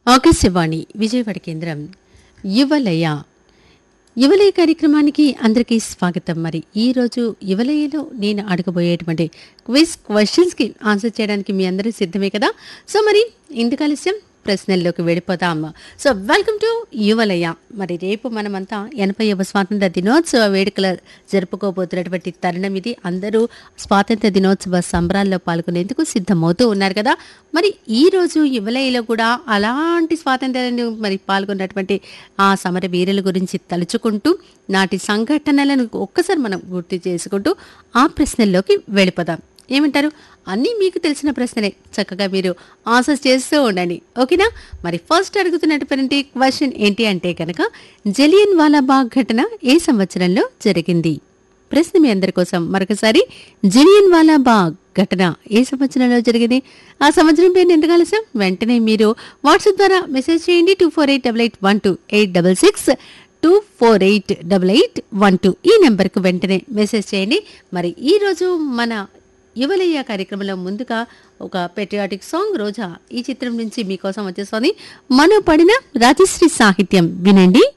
ఆకాశవాణి విజయవాడ కేంద్రం యువలయ యువలయ కార్యక్రమానికి అందరికీ స్వాగతం మరి ఈ రోజు యువలయలో నేను అడగబోయేటువంటి క్విజ్ క్వశ్చన్స్కి ఆన్సర్ చేయడానికి మీ అందరూ సిద్ధమే కదా సో మరి ఇందుకు ఆలస్యం ప్రశ్నల్లోకి వెళ్ళిపోతాం సో వెల్కమ్ టు యువలయ మరి రేపు మనమంతా ఎనభైవ స్వాతంత్ర దినోత్సవ వేడుకల జరుపుకోబోతున్నటువంటి తరుణం ఇది అందరూ స్వాతంత్ర దినోత్సవ సంబరాల్లో పాల్గొనేందుకు సిద్ధమవుతూ ఉన్నారు కదా మరి ఈ రోజు యువలయలో కూడా అలాంటి స్వాతంత్రాన్ని మరి పాల్గొన్నటువంటి ఆ సమర వీరుల గురించి తలుచుకుంటూ నాటి సంఘటనలను ఒక్కసారి మనం గుర్తు చేసుకుంటూ ఆ ప్రశ్నల్లోకి వెళ్ళిపోదాం ఏమంటారు అన్నీ మీకు తెలిసిన ప్రశ్నలే చక్కగా మీరు ఆన్సర్ చేస్తూ ఉండండి ఓకేనా మరి ఫస్ట్ అడుగుతున్నటువంటి క్వశ్చన్ ఏంటి అంటే కనుక జలియన్ వాలాబాగ్ ఘటన ఏ సంవత్సరంలో జరిగింది ప్రశ్న మీ అందరి కోసం మరొకసారి జలియన్ వాలాబాగ్ ఘటన ఏ సంవత్సరంలో జరిగింది ఆ సంవత్సరం పేరు ఎంత కలిసాం వెంటనే మీరు వాట్సాప్ ద్వారా మెసేజ్ చేయండి two four eight double eight one two eight double six two four eight double eight one two ఈ నెంబర్కు వెంటనే మెసేజ్ చేయండి మరి ఈ రోజు మన యువలయ్య కార్యక్రమంలో ముందుగా ఒక పెట్రియాటిక్ సాంగ్ రోజా ఈ చిత్రం నుంచి మీకోసం వచ్చేస్తుంది మనో పడిన రాజశ్రీ సాహిత్యం వినండి